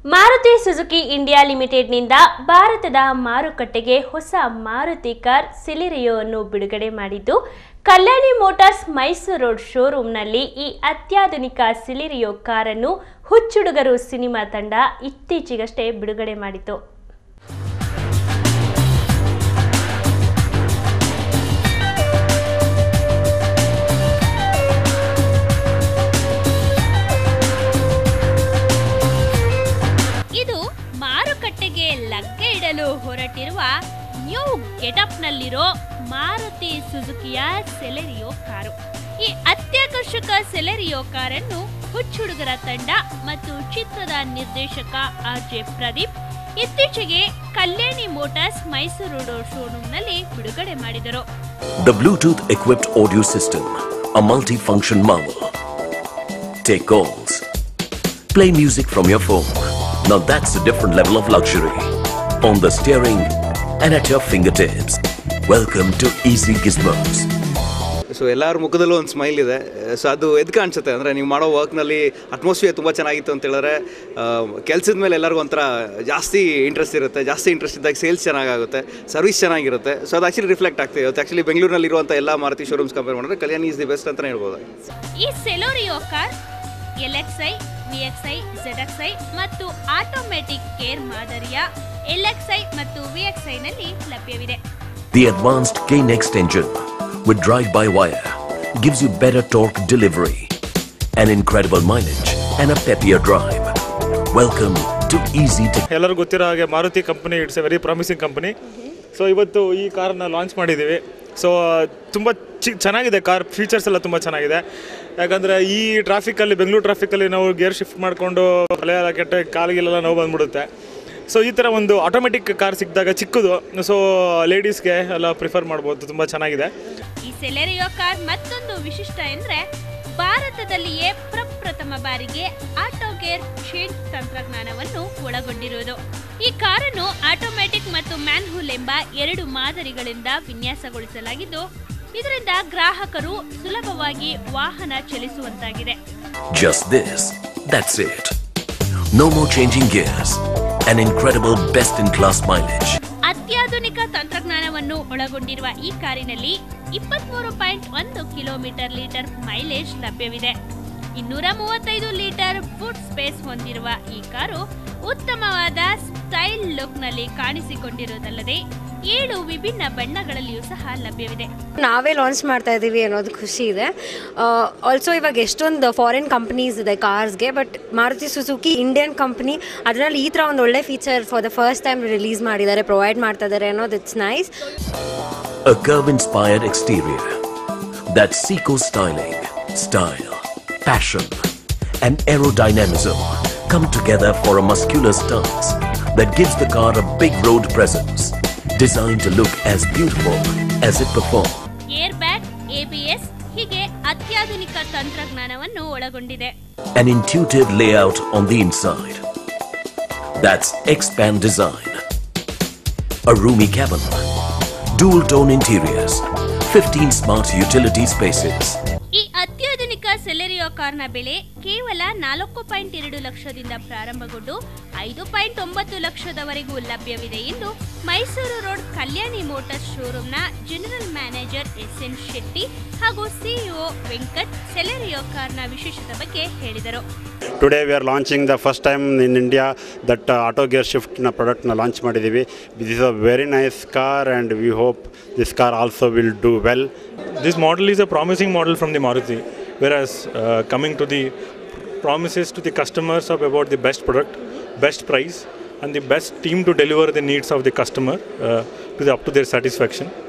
Maruti Suzuki India ಲಿಮಿಟೆಡ್ನಿಂದ ಭಾರತದ ಮಾರುಕಟ್ಟೆಗೆ ಹೊಸ ಮಾರುತಿ ಕಾರ್ ಸಿಲಿರಿಯೋವನ್ನು ಬಿಡುಗಡೆ ಮಾಡಿದ್ದು ಕಲ್ಯಾಣಿ ಮೋಟಾರ್ಸ್ ಮೈಸೂರು ರೋಡ್ ಶೋರೂಮ್ನಲ್ಲಿ ಈ ಅತ್ಯಾಧುನಿಕ ಸಿಲಿರಿಯೋ ಕಾರನ್ನು ಹುಚ್ಚುಡುಗರು ಸಿನಿಮಾ ತಂಡ ಇತ್ತೀಚೆಗಷ್ಟೇ ಬಿಡುಗಡೆ ಮಾಡಿತು ಇದು ಮಾರುಕಟ್ಟೆಗೆ ಲಗ್ಗೆ ಇಡಲು ಹೊರಟಿರುವ ನ್ಯೂ ಗೆಟಪ್ನಲ್ಲಿರೋ ಮಾರುತಿ ಸುಜುಕಿಯ ಸೆಲೆರಿಯೋ ಕಾರು ಈ ಅತ್ಯಾಕರ್ಷಕ ಸೆಲೆರಿಯೋ ಕಾರನ್ನು ಹುಚ್ಚುಡುಗರ ತಂಡ ಮತ್ತು ಚಿತ್ರದ ನಿರ್ದೇಶಕ ಆರ್ ಜೆ ಪ್ರದೀಪ್ ಇತ್ತೀಚೆಗೆ ಕಲ್ಯಾಣಿ ಮೋಟಾರ್ಸ್ ಮೈಸೂರು ರೋಡ್ ಶೋರೂಮ್ನಲ್ಲಿ ಬಿಡುಗಡೆ ಮಾಡಿದರು The Bluetooth equipped audio system, a multi-function marvel. Take calls. Play music from your phone. Now that's a different level of luxury. On the steering and at your fingertips. Welcome to Easy Gizmos. So ಎಲ್ಲರ ಮುಖದಲ್ಲೂ ಒಂದು smile ಇದೆ so ಅದು ಎದ್ಕೆ ಅನ್ಸುತ್ತೆ ಅಂದರೆ ನೀವು ಮಾಡೋ ವರ್ಕ್ನಲ್ಲಿ atmosphere ತುಂಬ ಚೆನ್ನಾಗಿತ್ತು ಅಂತ ಹೇಳಿದ್ರೆ ಕೆಲಸದ ಮೇಲೆ ಎಲ್ಲರಿಗೂ ಒಂಥರ ಜಾಸ್ತಿ ಇಂಟ್ರೆಸ್ಟ್ ಇರುತ್ತೆ ಜಾಸ್ತಿ ಇಂಟ್ರೆಸ್ಟ್ ಇದ್ದಾಗ ಸೇಲ್ಸ್ ಚೆನ್ನಾಗಾಗುತ್ತೆ ಸರ್ವಿಸ್ ಚೆನ್ನಾಗಿರುತ್ತೆ ಸೊ ಅದು ಆ್ಯಕ್ಚುಲಿ ರಿಫ್ಲೆಕ್ಟ್ ಆಗ್ತಿದೆ ಇವತ್ತು ಆ್ಯಕ್ಚುಲಿ ಬೆಂಗಳೂರಿನಲ್ಲಿರುವಂಥ ಎಲ್ಲ ಮಾರುತಿ ಶೋರೂಮ್ಸ್ ಕಂಪೇರ್ ಮಾಡಿದ್ರೆ ಕಲ್ಯಾಣಿ ಈಸ್ ದಿ ಬೆಸ್ಟ್ ಅಂತಲೇ ಹೇಳ್ಬೋದು ಈ Celerio car L X I V X I Z X I ಮತ್ತು ಆಟೋಮೆಟಿಕ್ ಕೇರ್ ಮಾದರಿಯ ಎಲ್ ಎಕ್ಸ್ ಐ ಮತ್ತು ವಿ ಎಕ್ಸ್ ಐನಲ್ಲಿ ಲಭ್ಯವಿದೆ The advanced K-Next engine with drive-by-wire gives you better torque delivery, an incredible mileage, and a peppier drive. Welcome to Easy Tech. ಎಲ್ಲರಿಗೂ ಗೊತ್ತಿರೋ ಹಾಗೆ Maruti company it's a very promising company so ಇವತ್ತು ಈ ಕಾರ್ನ launch ಮಾಡಿದ್ದೀವಿ so ತುಂಬ ಚಿ ಚೆನ್ನಾಗಿದೆ car features ಎಲ್ಲ ತುಂಬ ಚೆನ್ನಾಗಿದೆ ಯಾಕಂದರೆ ಈ ಟ್ರಾಫಿಕಲ್ಲಿ ಬೆಂಗಳೂರು ಟ್ರಾಫಿಕಲ್ಲಿ ನಾವು ಗೇರ್ ಶಿಫ್ಟ್ ಮಾಡಿಕೊಂಡು ತಲೆ ಎಲ್ಲ ಕೆಟ್ಟ ಕಾಲಿಗೆಲ್ಲ ನೋವು ಬಂದ್ಬಿಡುತ್ತೆ ಸೊ ಈ ಥರ ಒಂದು ಆಟೋಮೆಟಿಕ್ ಕಾರ್ ಸಿಕ್ಕಿದಾಗ ಚಿಕ್ಕದು ಸೊ ಲೇಡೀಸ್ಗೆ ಎಲ್ಲ ಪ್ರಿಫರ್ ಮಾಡ್ಬೋದು ತುಂಬ ಚೆನ್ನಾಗಿದೆ ಈ ಸೆಲೆರಿಯೋ ಕಾರ್ ಮತ್ತೊಂದು ವಿಶಿಷ್ಟ ಎಂದ್ರೆ ಭಾರತದಲ್ಲಿಯೇ ಪ್ರಪ್ರಥಮ ಬಾರಿಗೆ ಆಟೋ ಗೇರ್ ಚೇಂಜ್ ತಂತ್ರಜ್ಞಾನವನ್ನು ಒಳಗೊಂಡಿರುವುದು ಈ ಕಾರನ್ನು ಆಟೋಮ್ಯಾಟಿಕ್ ಮತ್ತು ಮ್ಯಾನ್ಹುಲ್ ಎಂಬ ಎರಡು ಮಾದರಿಗಳಿಂದ ವಿನ್ಯಾಸಗೊಳಿಸಲಾಗಿದ್ದು ಇದರಿಂದ ಗ್ರಾಹಕರು ಸುಲಭವಾಗಿ ವಾಹನ ಚಲಿಸುವಂತಾಗಿದೆ Just this. That's it. No more changing gears. An incredible best-in-class mileage. ಅತ್ಯಾಧುನಿಕ ತಂತ್ರಜ್ಞಾನವನ್ನು ಒಳಗೊಂಡಿರುವ ಈ ಕಾರಿನಲ್ಲಿ ಇಪ್ಪತ್ಮೂರು ಪಾಯಿಂಟ್ ಒಂದು ಕಿಲೋಮೀಟರ್ ಲೀಟರ್ ಮೈಲೇಜ್ ಲಭ್ಯವಿದೆ ಇನ್ನೂರ ಮೂವತ್ತೈದು ಲೀಟರ್ ಫುಡ್ ಸ್ಪೇಸ್ ಹೊಂದಿರುವ ಈ ಕಾರು ಉತ್ತಮವಾದ ಸ್ಟೈಲ್ ಲುಕ್ನಲ್ಲಿ ಕಾಣಿಸಿಕೊಂಡಿರುವುದಲ್ಲದೆ ಏಳು ವಿಭಿನ್ನ ಬಣ್ಣಗಳಲ್ಲಿಯೂ ಸಹ ಲಭ್ಯವಿದೆ ನಾವೇ ಲಾಂಚ್ ಮಾಡ್ತಾ ಇದ್ದೀವಿ ಅನ್ನೋದು ಖುಷಿ ಇದೆ ಆಲ್ಸೋ ಇವಾಗ ಎಷ್ಟೊಂದು ಫಾರಿನ್ ಕಂಪ್ನೀಸ್ ಇದೆ ಕಾರ್ಸ್ಗೆ but Maruti Suzuki Indian company ಅದರಲ್ಲಿ ಈ ಥರ ಒಂದು ಒಳ್ಳೆ feature for the first time release ಮಾಡಿದ್ದಾರೆ ಪ್ರೊವೈಡ್ ಮಾಡ್ತಾ ಇದ್ದಾರೆ ಅನ್ನೋದು it's nice A curve-inspired exterior. That's Seco styling, style, passion, and aerodynamism come together for a muscular stance that gives the car a big road presence, designed to look as beautiful as it performs. Air bag ABS ಹೀಗೆ ಅತ್ಯಾಧುನಿಕ ತಂತ್ರಜ್ಞಾನವನ್ನು ಒಳಗೊಂಡಿದೆ An intuitive layout on the inside. That's Expand Design. A roomy cabin. Dual tone interiors. 15 smart utility spaces. ಈ ಅತ್ಯಾಧುನಿಕ Celerio ಕಾರ್ನ ಬೆಲೆ ಕೇವಲ ನಾಲ್ಕು ಪಾಯಿಂಟ್ ಎರಡು ಲಕ್ಷದಿಂದ ಪ್ರಾರಂಭಗೊಂಡು ಐದು ಪಾಯಿಂಟ್ ಒಂಬತ್ತು ಲಕ್ಷದವರೆಗೂ ಲಭ್ಯವಿದೆ ಎಂದು ಮೈಸೂರು ರೋಡ್ ಕಲ್ಯಾಣಿ ಮೋಟಾರ್ಸ್ ಶೋರೂಮ್ನ general manager S N Shetty ಹಾಗೂ ಸಿಇಒ ವೆಂಕಟ್ ಸೆಲೆರಿಯೋ ಕಾರ್ನ ವಿಶೇಷತೆ ಬಗ್ಗೆ ಹೇಳಿದರು today we are launching the first time in India that auto gear ಶಿಫ್ಟ್ನ ಪ್ರಾಡಕ್ಟ್ನ ಲಾಂಚ್ ಮಾಡಿದ್ದೀವಿ this is a very nice car and we hope this car also will do well This model is a promising model from the Maruti, whereas uh, coming to the promises to the customers of about the best product, best price, and the best team to deliver the needs of the customer uh, to the, up to their satisfaction.